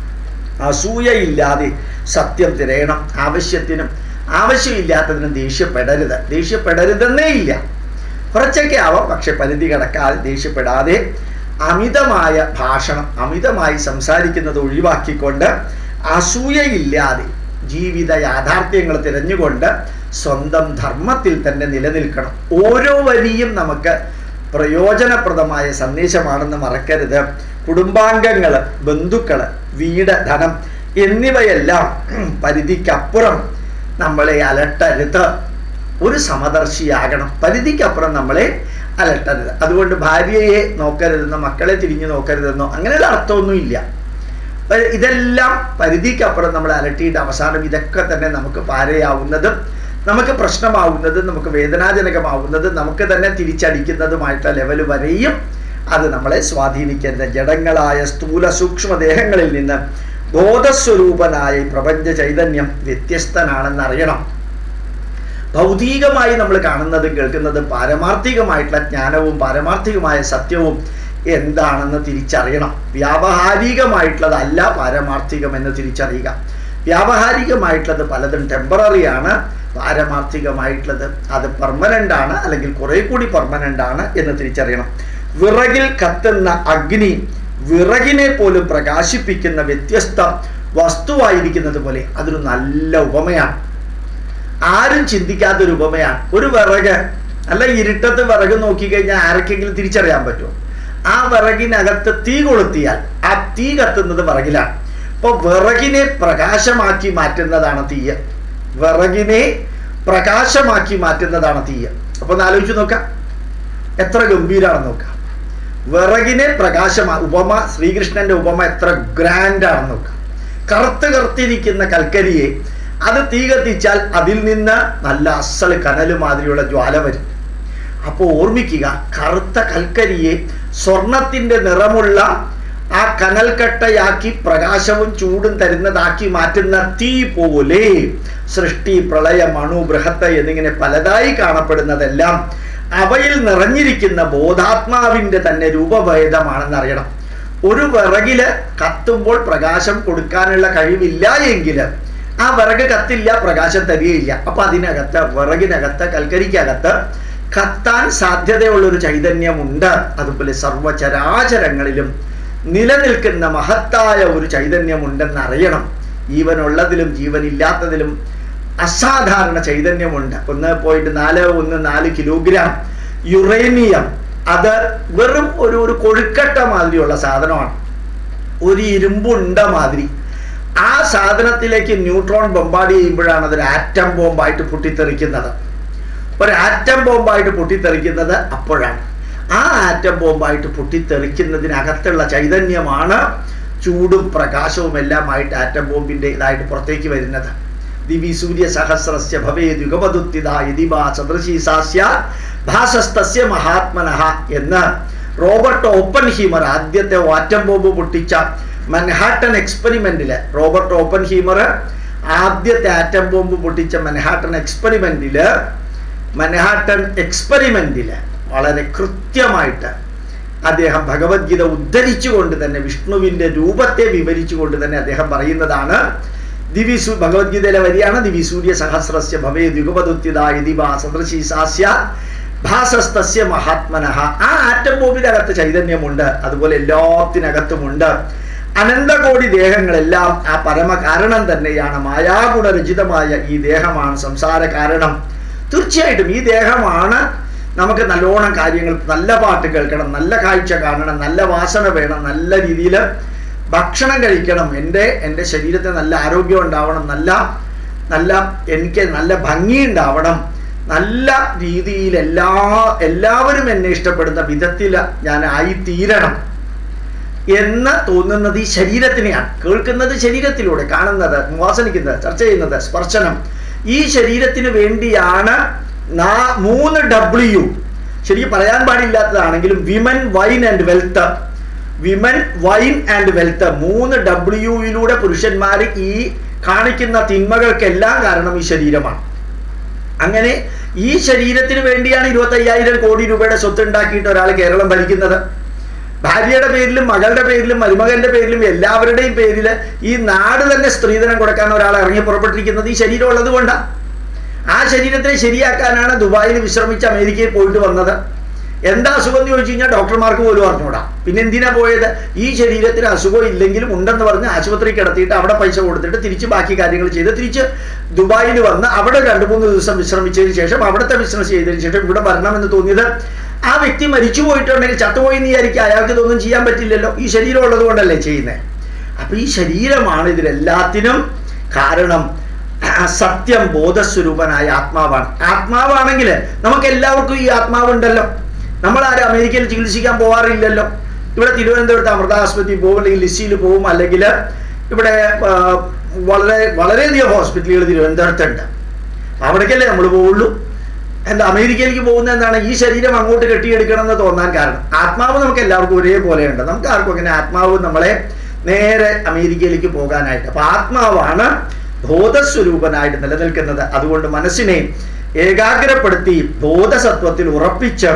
അസൂയയില്ലാതെ സത്യം തിരയണം ആവശ്യത്തിനും ആവശ്യമില്ലാത്തതിനും ദേഷ്യപ്പെടരുത് ദേഷ്യപ്പെടരുതെന്നേ ഇല്ല കുറച്ചൊക്കെ ആവാം പക്ഷെ പരിധി കടക്കാതെ ദേഷ്യപ്പെടാതെ അമിതമായ ഭാഷണം അമിതമായി സംസാരിക്കുന്നത് ഒഴിവാക്കിക്കൊണ്ട് അസൂയയില്ലാതെ ജീവിത യാഥാർത്ഥ്യങ്ങൾ തിരഞ്ഞുകൊണ്ട് സ്വന്തം ധർമ്മത്തിൽ തന്നെ നിലനിൽക്കണം ഓരോ വരിയും നമുക്ക് പ്രയോജനപ്രദമായ സന്ദേശമാണെന്ന് മറക്കരുത് കുടുംബാംഗങ്ങൾ ബന്ധുക്കൾ വീട് ധനം എന്നിവയെല്ലാം പരിധിക്കപ്പുറം നമ്മളെ അലട്ടരുത് ഒരു സമദർശിയാകണം പരിധിക്കപ്പുറം നമ്മളെ അലട്ടരുത് അതുകൊണ്ട് ഭാര്യയെ നോക്കരുതെന്നോ മക്കളെ തിരിഞ്ഞു നോക്കരുതെന്നോ അങ്ങനെയുള്ള അർത്ഥമൊന്നും ഇല്ല അപ്പൊ ഇതെല്ലാം പരിധിക്കപ്പുറം നമ്മൾ അലട്ടിയിട്ട് അവസാനം ഇതൊക്കെ തന്നെ നമുക്ക് പാരയാവുന്നതും നമുക്ക് പ്രശ്നമാവുന്നതും നമുക്ക് വേദനാജനകമാവുന്നതും നമുക്ക് തന്നെ തിരിച്ചടിക്കുന്നതുമായിട്ടുള്ള ലെവൽ വരെയും അത് നമ്മളെ സ്വാധീനിക്കരുത് ജഡങ്ങളായ സ്ഥൂല സൂക്ഷ്മദേഹങ്ങളിൽ നിന്ന് ബോധസ്വരൂപനായ ഈ പ്രപഞ്ച ചൈതന്യം വ്യത്യസ്തനാണെന്ന് അറിയണം ഭൗതികമായി നമ്മൾ കാണുന്നതും കേൾക്കുന്നതും പാരമാർത്ഥികമായിട്ടുള്ള ജ്ഞാനവും പാരമാർത്ഥികമായ സത്യവും എന്താണെന്ന് തിരിച്ചറിയണം വ്യാവഹാരികമായിട്ടുള്ളതല്ല പാരമാർത്ഥികം എന്ന് തിരിച്ചറിയുക വ്യാവഹാരികമായിട്ടുള്ളത് പലതും ടെമ്പററി ആണ് പാരമാർത്ഥികമായിട്ടുള്ളത് അത് പെർമനന്റ് ആണ് അല്ലെങ്കിൽ കുറെ കൂടി പെർമനന്റ് ആണ് എന്ന് തിരിച്ചറിയണം വിറകിൽ കത്തുന്ന അഗ്നി വിറകിനെ പോലും പ്രകാശിപ്പിക്കുന്ന വ്യത്യസ്ത വസ്തുവായിരിക്കുന്നത് പോലെ അതൊരു നല്ല ഉപമയാണ് ആരും ചിന്തിക്കാത്ത ഒരു ഉപമയാണ് ഒരു വിറക് അല്ല ഇരുട്ടത്ത് വിറക് നോക്കിക്കഴിഞ്ഞാൽ ആർക്കെങ്കിലും തിരിച്ചറിയാൻ പറ്റുമോ ആ വിറകിനകത്ത് തീ കൊളുത്തിയാൽ ആ തീ കത്തുന്നത് വിറകിലാണ് അപ്പൊ വിറകിനെ പ്രകാശമാക്കി മാറ്റുന്നതാണ് തീയ് വിറകിനെ പ്രകാശമാക്കി മാറ്റുന്നതാണ് തീയ് അപ്പൊ ഒന്ന് ആലോചിച്ച് നോക്കാം എത്ര ഗംഭീരാണെന്ന് നോക്കാം വിറകിനെ പ്രകാശമാ ഉപമ ശ്രീകൃഷ്ണന്റെ ഉപമ എത്ര ഗ്രാൻഡ് ആണെന്ന് നോക്കാം കറുത്ത് കറുത്തിരിക്കുന്ന കൽക്കരിയെ അത് തീ കത്തിച്ചാൽ അതിൽ നിന്ന് നല്ല അസല് കനല് മാതിരിയുള്ള ജ്വാല വരും അപ്പോൾ ഓർമ്മിക്കുക കറുത്ത കൽക്കരിയെ സ്വർണത്തിന്റെ നിറമുള്ള ആ കനൽക്കട്ടയാക്കി പ്രകാശവും ചൂടും തരുന്നതാക്കി മാറ്റുന്ന തീ പോലെ സൃഷ്ടി പ്രളയം അണു ബൃഹത്ത് എന്നിങ്ങനെ പലതായി കാണപ്പെടുന്നതെല്ലാം അവയിൽ നിറഞ്ഞിരിക്കുന്ന ബോധാത്മാവിന്റെ തന്നെ രൂപഭേദമാണെന്ന് അറിയണം ഒരു വിറകില് കത്തുമ്പോൾ പ്രകാശം കൊടുക്കാനുള്ള കഴിവില്ല എങ്കിൽ ആ വിറക് കത്തില്ല പ്രകാശം തരികയില്ല അപ്പൊ അതിനകത്ത് വിറകിനകത്ത് കൽക്കരിക്കകത്ത് കത്താൻ സാധ്യതയുള്ള ഒരു ചൈതന്യമുണ്ട് അതുപോലെ സർവചരാചരങ്ങളിലും നിലനിൽക്കുന്ന മഹത്തായ ഒരു ചൈതന്യമുണ്ടെന്ന് അറിയണം ജീവനുള്ളതിലും ജീവനില്ലാത്തതിലും അസാധാരണ ചൈതന്യമുണ്ട് ഒന്ന് പോയിട്ട് നാല് ഒന്ന് നാല് കിലോഗ്രാം യുറേനിയം അത് വെറും ഒരു ഒരു കൊഴുക്കട്ട മാതിരിയുള്ള സാധനമാണ് ഒരു ഇരുമ്പുണ്ട മാതിരി ആ സാധനത്തിലേക്ക് ന്യൂട്രോൺ ബൊമ്പാഡ് ചെയ്യുമ്പോഴാണ് അതൊരു ആറ്റം ബോംബായിട്ട് പൊട്ടിത്തെറിക്കുന്നത് ഒരു ആറ്റം ബോംബായിട്ട് പൊട്ടിത്തെറിക്കുന്നത് അപ്പോഴാണ് ആ ആറ്റം ബോംബായിട്ട് പൊട്ടിത്തെറിക്കുന്നതിനകത്തുള്ള ചൈതന്യമാണ് ചൂടും പ്രകാശവും എല്ലാമായിട്ട് ആറ്റം ബോംബിൻ്റെ ഇതായിട്ട് പുറത്തേക്ക് വരുന്നത് ദിവി സൂര്യ സഹസ്രസ്യ ഭവേ യുഗപതുത്തിത യതിവാ സദൃശീസാസ്യ ഭാസസ്തസ്യ മഹാത്മനഃ എന്ന് റോബർട്ട് ഓപ്പൻ ഹീമർ ആദ്യത്തെ ആറ്റം ബോംബ് പൊട്ടിച്ച മൻഹാട്ടൻ എക്സ്പെരിമെന്റില് റോബർട്ട് ഓപ്പൻ ഹീമർ ആദ്യത്തെ ആറ്റം ബോംബ് പൊട്ടിച്ച മൻഹാട്ടൻ എക്സ്പെരിമെന്റില് മൻഹാട്ടൻ എക്സ്പെരിമെന്റില് വളരെ കൃത്യമായിട്ട് അദ്ദേഹം ഭഗവത്ഗീത ഉദ്ധരിച്ചുകൊണ്ട് തന്നെ വിഷ്ണുവിന്റെ രൂപത്തെ വിവരിച്ചുകൊണ്ട് തന്നെ അദ്ദേഹം പറയുന്നതാണ് ദിവിസു ഭഗവത്ഗീതയിലെ വരിയാണ് ദിവിസൂര്യ സഹസ്രസ്യ ഭവേ യുഗപതുത്യതായ ദിവാ സദൃശീസാസ്യ ഭാസസ്തസ്യ മഹാത്മനഃ ആ ആറ്റം ബോംബിനകത്ത് ചൈതന്യമുണ്ട് അതുപോലെ എല്ലാത്തിനകത്തുമുണ്ട് അനന്തകോടി ദേഹങ്ങളെല്ലാം ആ പരമ കാരണം തന്നെയാണ് മായാഗുണരചിതമായ ഈ ദേഹമാണ് സംസാര കാരണം തീർച്ചയായിട്ടും ഈ ദേഹമാണ് നമുക്ക് നല്ലോണം കാര്യങ്ങൾ നല്ല പാട്ട് കേൾക്കണം നല്ല കാഴ്ച കാണണം നല്ല വാസന വേണം നല്ല രീതിയിൽ ഭക്ഷണം കഴിക്കണം എൻ്റെ എൻ്റെ ശരീരത്തിന് നല്ല ആരോഗ്യം ഉണ്ടാവണം നല്ല നല്ല എനിക്ക് നല്ല ഭംഗി ഉണ്ടാവണം നല്ല രീതിയിൽ എല്ലാ എല്ലാവരും എന്നെ ഇഷ്ടപ്പെടുന്ന വിധത്തിൽ ഞാൻ ആയിത്തീരണം എന്ന് തോന്നുന്നത് ഈ ശരീരത്തിനെയാണ് കേൾക്കുന്നത് ശരീരത്തിലൂടെ കാണുന്നത് വാസനിക്കുന്നത് ചർച്ച ചെയ്യുന്നത് സ്പർശനം ഈ ശരീരത്തിന് വേണ്ടിയാണ് നാ- മൂന്ന് ഡബ്ല്യു ശരിക്കും പറയാൻ പാടില്ലാത്തതാണെങ്കിലും women wine and wealth women wine and wealth മൂന്ന് ഡബ്ല്യുയിലൂടെ പുരുഷന്മാർ ഈ കാണിക്കുന്ന തിന്മകൾക്കെല്ലാം കാരണം ഈ ശരീരമാണ് അങ്ങനെ ഈ ശരീരത്തിന് വേണ്ടിയാണ് ഇരുപത്തയ്യായിരം കോടി രൂപയുടെ സ്വത്ത് ഉണ്ടാക്കിയിട്ട് ഒരാൾ കേരളം ഭരിക്കുന്നത് ഭാര്യയുടെ പേരിലും മകളുടെ പേരിലും മരുമകന്റെ പേരിലും എല്ലാവരുടെയും പേരിൽ ഈ നാട് തന്നെ സ്ത്രീധനം കൊടുക്കാൻ ഒരാൾ ഇറങ്ങി പുറപ്പെട്ടിരിക്കുന്നത് ഈ ശരീരം ഉള്ളത് കൊണ്ടാണ് ആ ശരീരത്തിനെ ശരിയാക്കാനാണ് ദുബായിൽ വിശ്രമിച്ച് അമേരിക്കയിൽ പോയിട്ട് വന്നത് എന്താ അസുഖം എന്ന് ചോദിച്ചു കഴിഞ്ഞാൽ ഡോക്ടർമാർക്ക് പോലും അറിഞ്ഞൂടാ പിന്നെ എന്തിനാ പോയത് ഈ ശരീരത്തിന് അസുഖം ഇല്ലെങ്കിലും ഉണ്ടെന്ന് പറഞ്ഞ് ആശുപത്രി കിടത്തിയിട്ട് അവിടെ പൈസ കൊടുത്തിട്ട് തിരിച്ച് ബാക്കി കാര്യങ്ങൾ ചെയ്ത് തിരിച്ച് ദുബായിൽ വന്ന് അവിടെ രണ്ട് മൂന്ന് ദിവസം വിശ്രമിച്ചതിന് ശേഷം അവിടുത്തെ ബിസിനസ് ചെയ്തതിന് ശേഷം ഇവിടെ വരണമെന്ന് തോന്നിയത് ആ വ്യക്തി മരിച്ചു പോയിട്ടുണ്ടെങ്കിൽ ചത്തുപോയി എന്ന് വിചാരിക്കുക അയാൾക്ക് ഇതൊന്നും ചെയ്യാൻ പറ്റില്ലല്ലോ ഈ ശരീരം ഉള്ളത് കൊണ്ടല്ലേ ചെയ്യുന്നത് അപ്പൊ ഈ ശരീരമാണ് ഇതിലെല്ലാത്തിനും കാരണം ആ സത്യം ബോധസ്വരൂപനായ ആത്മാവാണ് ആത്മാവാണെങ്കിൽ നമുക്ക് എല്ലാവർക്കും ഈ ആത്മാവുണ്ടല്ലോ നമ്മൾ ആരും അമേരിക്കയിൽ ചികിത്സിക്കാൻ പോകാറില്ലല്ലോ ഇവിടെ തിരുവനന്തപുരത്ത് അമൃത ആസ്പത്രി പോകും അല്ലെങ്കിൽ ലിസിയിൽ പോകും അല്ലെങ്കിൽ ഇവിടെ ആ, വളരെ വളരെയധികം ഹോസ്പിറ്റലുകൾ തിരുവനന്തപുരത്തുണ്ട് അവിടേക്കല്ലേ നമ്മൾ പോവുള്ളൂ എന്താ അമേരിക്കയിലേക്ക് പോകുന്ന എന്താണ് ഈ ശരീരം അങ്ങോട്ട് കെട്ടിയെടുക്കണം എന്ന് തോന്നാൻ കാരണം ആത്മാവ് നമുക്ക് എല്ലാവർക്കും ഒരേപോലെയുണ്ട് നമുക്ക് ആർക്കും അങ്ങനെ ആത്മാവ് നമ്മളെ നേരെ അമേരിക്കയിലേക്ക് പോകാനായിട്ട് അപ്പൊ ആത്മാവാണ് ബോധസ്വരൂപനായിട്ട് നിലനിൽക്കുന്നത് അതുകൊണ്ട് മനസ്സിനെ ഏകാഗ്രപ്പെടുത്തി ബോധസത്വത്തിൽ ഉറപ്പിച്ച്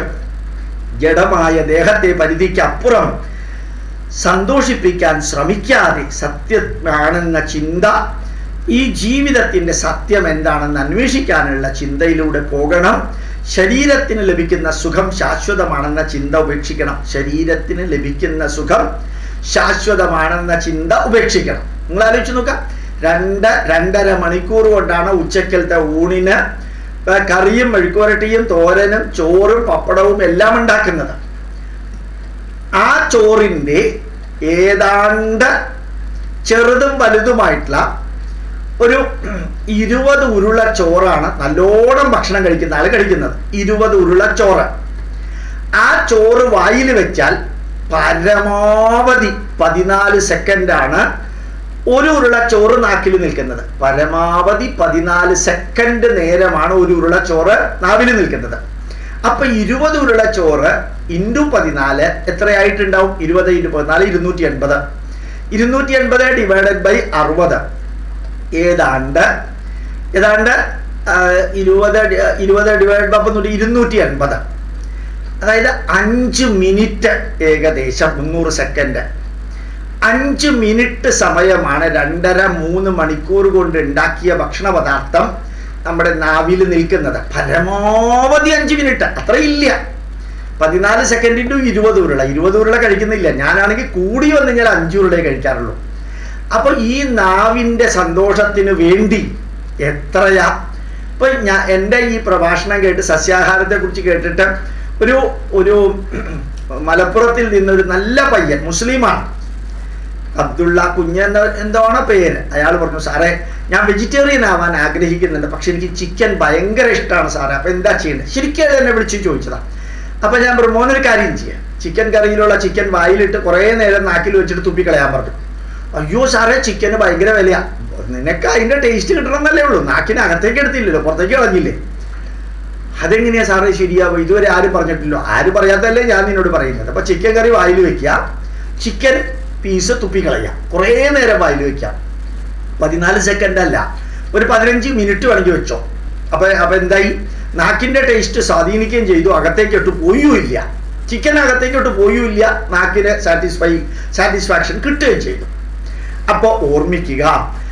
ജഡമായ ദേഹത്തെ പരിധിക്കപ്പുറം സന്തോഷിപ്പിക്കാൻ ശ്രമിക്കാതെ സത്യമാണെന്ന ചിന്ത ഈ ജീവിതത്തിന്റെ സത്യം എന്താണെന്ന് അന്വേഷിക്കാനുള്ള ചിന്തയിലൂടെ പോകണം ശരീരത്തിന് ലഭിക്കുന്ന സുഖം ശാശ്വതമാണെന്ന ചിന്ത ഉപേക്ഷിക്കണം ശരീരത്തിന് ലഭിക്കുന്ന സുഖം ശാശ്വതമാണെന്ന ചിന്ത ഉപേക്ഷിക്കണം നിങ്ങൾ ആലോചിച്ച് നോക്കാം രണ്ട് രണ്ടര മണിക്കൂർ കൊണ്ടാണ് ഉച്ചക്കലത്തെ ഊണിന് ഇപ്പൊ കറിയും മെഴുക്കുവരട്ടിയും തോരനും ചോറും പപ്പടവും എല്ലാം ഉണ്ടാക്കുന്നത് ആ ചോറിൻ്റെ ഏതാണ്ട് ചെറുതും വലുതുമായിട്ടുള്ള ഒരു ഇരുപത് ഉരുള ചോറാണ് നല്ലോണം ഭക്ഷണം കഴിക്കുന്ന ആൾ കഴിക്കുന്നത് ഇരുപത് ഉരുള ചോറ് ആ ചോറ് വായിൽ വെച്ചാൽ പരമാവധി പതിനാല് സെക്കൻഡാണ് ഒരു ഉരുള ചോറ് നാക്കിൽ നിൽക്കുന്നത് പരമാവധി പതിനാല് സെക്കൻഡ് നേരമാണ് ഒരു ഉരുള ചോറ് നാവിൽ നിൽക്കുന്നത് അപ്പൊ ഇരുപത് ഉരുള ചോറ് ഇൻറ്റു പതിനാല് എത്രയായിട്ടുണ്ടാവും ഇരുപത് ഇൻറ്റു പതിനാല് ഇരുന്നൂറ്റി എൺപത് ഇരുന്നൂറ്റി എൺപത് ഡിവൈഡഡ് ബൈ അറുപത് ഏതാണ്ട് ഏതാണ്ട് ആ, ഇരുപത് ഡി- ഇരുപത് ഡിവൈഡ് ബൈ അപ്പം ഇരുന്നൂറ്റി എൺപത് അതായത് അഞ്ച് മിനിറ്റ് ഏകദേശം മുന്നൂറ് സെക്കൻഡ് അഞ്ച് മിനിറ്റ് സമയമാണ് രണ്ടര മൂന്ന് മണിക്കൂർ കൊണ്ട് ഉണ്ടാക്കിയ ഭക്ഷണ പദാർത്ഥം നമ്മുടെ നാവിൽ നിൽക്കുന്നത് പരമാവധി അഞ്ച് മിനിറ്റ് അത്രയില്ല പതിനാല് സെക്കൻഡ് ഇൻറ്റു ഇരുപത് ഉരുള ഇരുപത് ഉരുള കഴിക്കുന്നില്ല ഞാനാണെങ്കിൽ കൂടി വന്നു കഴിഞ്ഞാൽ അഞ്ച് ഉരുളയെ കഴിക്കാറുള്ളൂ അപ്പോൾ ഈ നാവിൻ്റെ സന്തോഷത്തിന് വേണ്ടി എത്രയാ ഇപ്പൊ ഞാൻ എൻ്റെ ഈ പ്രഭാഷണം കേട്ട് സസ്യാഹാരത്തെ കുറിച്ച് കേട്ടിട്ട് ഒരു ഒരു മലപ്പുറത്തിൽ നിന്നൊരു നല്ല പയ്യൻ മുസ്ലിമാണ് അബ്ദുള്ള കുഞ്ഞ് എന്ന എന്താണ് പേര് അയാൾ പറഞ്ഞു സാറേ ഞാൻ വെജിറ്റേറിയൻ ആവാൻ ആഗ്രഹിക്കുന്നുണ്ട് പക്ഷെ എനിക്ക് ചിക്കൻ ഭയങ്കര ഇഷ്ടമാണ് സാറേ അപ്പൊ എന്താ ചെയ്യേണ്ടത് ശരിക്കും അയാൾ എന്നെ വിളിച്ച് ചോദിച്ചതാ അപ്പൊ ഞാൻ പറഞ്ഞു മോനൊരു കാര്യം ചെയ്യാം ചിക്കൻ കറിയിലുള്ള ചിക്കൻ വായിലിട്ട് കുറേ നേരം നാക്കിൽ വെച്ചിട്ട് തുപ്പിക്കളയാൻ പറഞ്ഞു അയ്യോ സാറേ ചിക്കന് ഭയങ്കര വിലയാ നിനക്ക് അതിന്റെ ടേസ്റ്റ് കിട്ടണമെന്നല്ലേ ഉള്ളൂ നാക്കിന് അകത്തേക്ക് എടുത്തില്ലല്ലോ പുറത്തേക്ക് കളഞ്ഞില്ലേ അതെങ്ങനെയാ സാറേ ശരിയാവും ഇതുവരെ ആരും പറഞ്ഞിട്ടില്ലോ ആരും പറയാത്തല്ലേ ഞാൻ നിന്നോട് പറയുന്നത് അപ്പൊ ചിക്കൻ കറി വായിൽ വെക്കുക ചിക്കൻ പീസ് തുപ്പിക്കളയാം കുറേ നേരം വായിൽ വെക്കാം പതിനാല് സെക്കൻഡ് അല്ല ഒരു പതിനഞ്ച് മിനിറ്റ് വേണമെങ്കിൽ വെച്ചോ അപ്പൊ അപ്പൊ എന്തായി നാക്കിന്റെ ടേസ്റ്റ് സ്വാധീനിക്കുകയും ചെയ്തു അകത്തേക്ക് ഇട്ട് പോയുമില്ല ചിക്കൻ അകത്തേക്ക് ഇട്ട് പോയുമില്ല നാക്കിന് സാറ്റിസ്ഫൈ സാറ്റിസ്ഫാക്ഷൻ കിട്ടുകയും ചെയ്തു അപ്പോൾ ഓർമ്മിക്കുക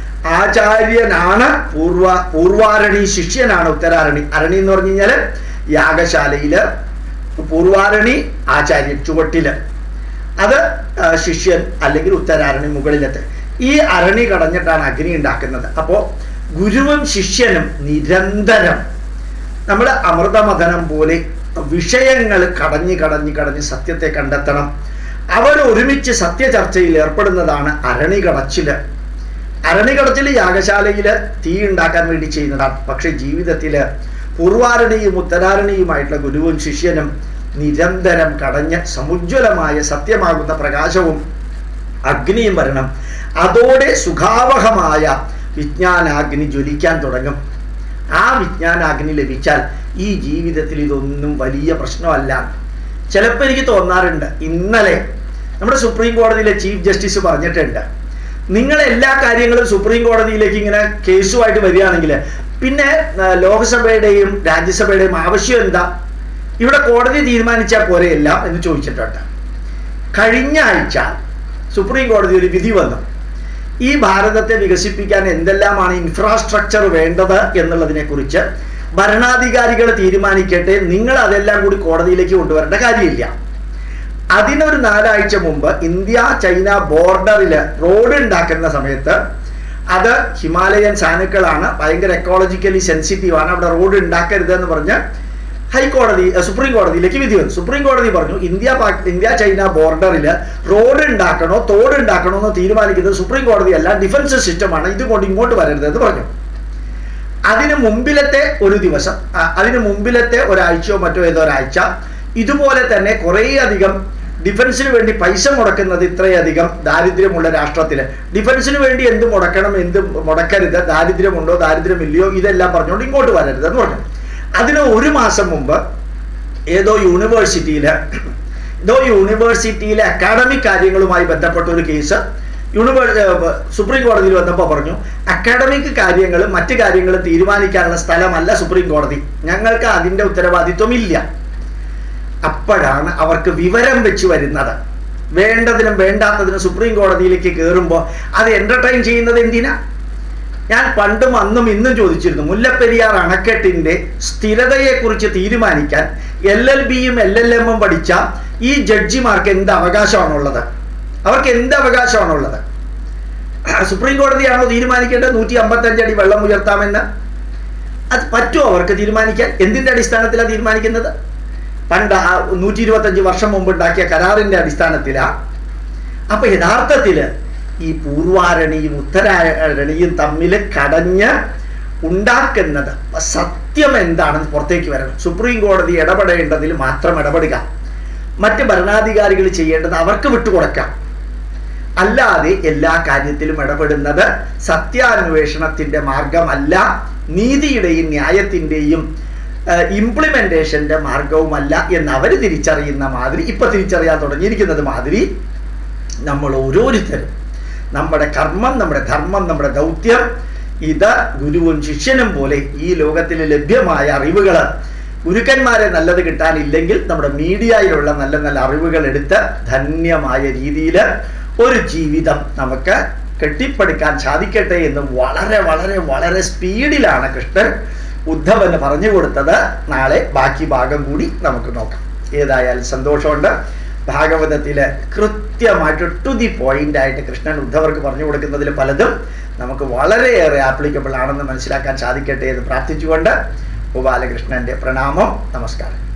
ആചാര്യനാണ് പൂർവ പൂർവാരണി ശിഷ്യനാണ് ഉത്തരാരണി അരണി എന്ന് പറഞ്ഞു കഴിഞ്ഞാൽ യാഗശാലയില് പൂർവാരണി ആചാര്യൻ ചുവട്ടില് അത് ആ, ശിഷ്യൻ അല്ലെങ്കിൽ ഉത്തരാരണി മുകളിലത്തെ ഈ അരണി കടഞ്ഞിട്ടാണ് അഗ്നി ഉണ്ടാക്കുന്നത് അപ്പോൾ ഗുരുവും ശിഷ്യനും നിരന്തരം നമ്മൾ അമൃതമഥനം പോലെ വിഷയങ്ങൾ കടഞ്ഞ് കടഞ്ഞ് കടഞ്ഞ് സത്യത്തെ കണ്ടെത്തണം അവർ ഒരുമിച്ച് സത്യചർച്ചയിൽ ഏർപ്പെടുന്നതാണ് അരണി കടച്ചില് അരണി കടച്ചിൽ യാഗശാലയിൽ തീ ഉണ്ടാക്കാൻ വേണ്ടി ചെയ്യുന്നതാണ് പക്ഷെ ജീവിതത്തിൽ പൂർവാരണിയും ഉത്തരാരണിയുമായിട്ടുള്ള ഗുരുവും ശിഷ്യനും നിരന്തരം കടഞ്ഞ് സമുജ്വലമായ സത്യമാകുന്ന പ്രകാശവും അഗ്നിയും വരണം അതോടെ സുഖാവഹമായ വിജ്ഞാനാഗ്നി ജ്വലിക്കാൻ തുടങ്ങും ആ വിജ്ഞാനാഗ്നി ലഭിച്ചാൽ ഈ ജീവിതത്തിൽ ഇതൊന്നും വലിയ പ്രശ്നമല്ല ചിലപ്പോൾ എനിക്ക് തോന്നാറുണ്ട് ഇന്നലെ നമ്മുടെ സുപ്രീം കോടതിയിലെ ചീഫ് ജസ്റ്റിസ് പറഞ്ഞിട്ടുണ്ട് നിങ്ങൾ എല്ലാ കാര്യങ്ങളും സുപ്രീം കോടതിയിലേക്ക് ഇങ്ങനെ കേസുമായിട്ട് വരികയാണെങ്കിൽ പിന്നെ ആ, ലോക്സഭയുടെയും രാജ്യസഭയുടെയും ആവശ്യം എന്താ ഇവിടെ കോടതി തീരുമാനിച്ചാൽ പോരെയല്ല എന്ന് ചോദിച്ചിട്ടുണ്ട് കഴിഞ്ഞ ആഴ്ച സുപ്രീം കോടതി ഒരു വിധി വന്നു ഈ ഭാരതത്തെ വികസിപ്പിക്കാൻ എന്തെല്ലാമാണ് ഇൻഫ്രാസ്ട്രക്ചർ വേണ്ടത് എന്നുള്ളതിനെ കുറിച്ച് ഭരണാധികാരികൾ തീരുമാനിക്കട്ടെ നിങ്ങൾ അതെല്ലാം കൂടി കോടതിയിലേക്ക് കൊണ്ടുവരേണ്ട കാര്യമില്ല അതിനൊരു നാലാഴ്ച മുമ്പ് ഇന്ത്യ ചൈന ബോർഡറിൽ റോഡ് ഉണ്ടാക്കുന്ന സമയത്ത് അത് ഹിമാലയൻ സാനുക്കളാണ് ഭയങ്കര എക്കോളജിക്കലി സെൻസിറ്റീവ് ആണ് അവിടെ റോഡ് ഉണ്ടാക്കരുത് എന്ന് പറഞ്ഞ് ഹൈക്കോടതി അഹ് സുപ്രീം കോടതിയിലേക്ക് വിധി വന്നു സുപ്രീം കോടതി പറഞ്ഞു ഇന്ത്യ പാക് ഇന്ത്യ ചൈന ബോർഡറിൽ റോഡ് ഉണ്ടാക്കണോ തോട് ഉണ്ടാക്കണോ എന്ന് തീരുമാനിക്കുന്നത് സുപ്രീം കോടതിയല്ല ഡിഫൻസ് സിസ്റ്റമാണ് ഇതുകൊണ്ട് ഇങ്ങോട്ട് വരരുത് എന്ന് പറഞ്ഞു അതിന് മുമ്പിലത്തെ ഒരു ദിവസം ആ, അതിന് മുമ്പിലത്തെ ഒരാഴ്ചയോ മറ്റോ ഏതോ ഒരാഴ്ച ഇതുപോലെ തന്നെ കുറേയധികം ഡിഫൻസിന് വേണ്ടി പൈസ മുടക്കുന്നത് ഇത്രയധികം ദാരിദ്ര്യമുള്ള രാഷ്ട്രത്തിൽ ഡിഫൻസിന് വേണ്ടി എന്ത് മുടക്കണം എന്ത് മുടക്കരുത് ദാരിദ്ര്യമുണ്ടോ ദാരിദ്ര്യമില്ലയോ ഇതെല്ലാം പറഞ്ഞുകൊണ്ട് ഇങ്ങോട്ട് വരരുത് എന്ന് പറഞ്ഞു അതിന് ഒരു മാസം മുമ്പ് ഏതോ യൂണിവേഴ്സിറ്റിയിൽ ഏതോ യൂണിവേഴ്സിറ്റിയിലെ അക്കാഡമിക് കാര്യങ്ങളുമായി ബന്ധപ്പെട്ട ഒരു കേസ് യൂണിവേഴ് സുപ്രീം കോടതിയിൽ വന്നപ്പോൾ പറഞ്ഞു അക്കാഡമിക് കാര്യങ്ങളും മറ്റു കാര്യങ്ങളും തീരുമാനിക്കാനുള്ള സ്ഥലമല്ല സുപ്രീം കോടതി ഞങ്ങൾക്ക് അതിൻ്റെ ഉത്തരവാദിത്വം ഇല്ല അപ്പോഴാണ് അവർക്ക് വിവരം വെച്ച് വരുന്നത് വേണ്ടതിനും വേണ്ടാത്തതിനും സുപ്രീം കോടതിയിലേക്ക് കയറുമ്പോൾ അത് എന്റർടൈൻ ചെയ്യുന്നത് എന്തിനാ ഞാൻ പണ്ടും അന്നും ഇന്നും ചോദിച്ചിരുന്നു മുല്ലപ്പെരിയാർ അണക്കെട്ടിന്റെ സ്ഥിരതയെക്കുറിച്ച് തീരുമാനിക്കാൻ എൽ എൽ ബിയും എൽ എൽ എമ്മും പഠിച്ച ഈ ജഡ്ജിമാർക്ക് എന്ത് അവകാശമാണുള്ളത് അവർക്ക് എന്ത് അവകാശമാണുള്ളത് സുപ്രീം കോടതിയാണോ തീരുമാനിക്കേണ്ടത് നൂറ്റി അമ്പത്തഞ്ച് അടി വെള്ളം ഉയർത്താമെന്ന് അത് പറ്റുമോ അവർക്ക് തീരുമാനിക്കാൻ എന്തിന്റെ അടിസ്ഥാനത്തിലാണ് തീരുമാനിക്കുന്നത് പണ്ട് ആ നൂറ്റി ഇരുപത്തഞ്ച് വർഷം മുമ്പ് ഉണ്ടാക്കിയ കരാറിന്റെ അടിസ്ഥാനത്തിലാ അപ്പൊ യഥാർത്ഥത്തില് ഈ പൂർവാരണിയും ഉത്തരാരണിയും തമ്മിൽ കടഞ്ഞ് ഉണ്ടാക്കുന്നത് സത്യം എന്താണെന്ന് പുറത്തേക്ക് വരണം സുപ്രീം കോടതി ഇടപെടേണ്ടതിൽ മാത്രം ഇടപെടുക മറ്റ് ഭരണാധികാരികൾ ചെയ്യേണ്ടത് അവർക്ക് വിട്ടുകൊടുക്കാം അല്ലാതെ എല്ലാ കാര്യത്തിലും ഇടപെടുന്നത് സത്യാന്വേഷണത്തിന്റെ മാർഗമല്ല നീതിയുടെയും ന്യായത്തിന്റെയും ഇംപ്ലിമെന്റേഷന്റെ മാർഗവുമല്ല എന്ന് അവർ തിരിച്ചറിയുന്ന മാതിരി ഇപ്പൊ തിരിച്ചറിയാൻ തുടങ്ങിയിരിക്കുന്നത് മാതിരി നമ്മൾ ഓരോരുത്തരും നമ്മുടെ കർമ്മം നമ്മുടെ ധർമ്മം നമ്മുടെ ദൗത്യം ഇത് ഗുരുവും ശിഷ്യനും പോലെ ഈ ലോകത്തിൽ ലഭ്യമായ അറിവുകൾ ഗുരുക്കന്മാരെ നല്ലത് കിട്ടാനില്ലെങ്കിൽ നമ്മുടെ മീഡിയയിലുള്ള നല്ല നല്ല അറിവുകൾ എടുത്ത് ധന്യമായ രീതിയിൽ ഒരു ജീവിതം നമുക്ക് കെട്ടിപ്പടുക്കാൻ സാധിക്കട്ടെ എന്ന് വളരെ വളരെ വളരെ സ്പീഡിലാണ് കൃഷ്ണൻ ഉദ്ധവന് പറഞ്ഞു കൊടുത്തത് നാളെ ബാക്കി ഭാഗം കൂടി നമുക്ക് നോക്കാം ഏതായാലും സന്തോഷമുണ്ട് ഭാഗവതത്തില് കൃത്യമായിട്ട് ടു ദി പോയിന്റ് ആയിട്ട് കൃഷ്ണൻ ഉദ്ധവർക്ക് പറഞ്ഞു കൊടുക്കുന്നതിൽ പലതും നമുക്ക് വളരെയേറെ ആപ്ലിക്കബിൾ ആണെന്ന് മനസ്സിലാക്കാൻ സാധിക്കട്ടെ എന്ന് പ്രാർത്ഥിച്ചുകൊണ്ട് ഗോപാലകൃഷ്ണന്റെ പ്രണാമം നമസ്കാരം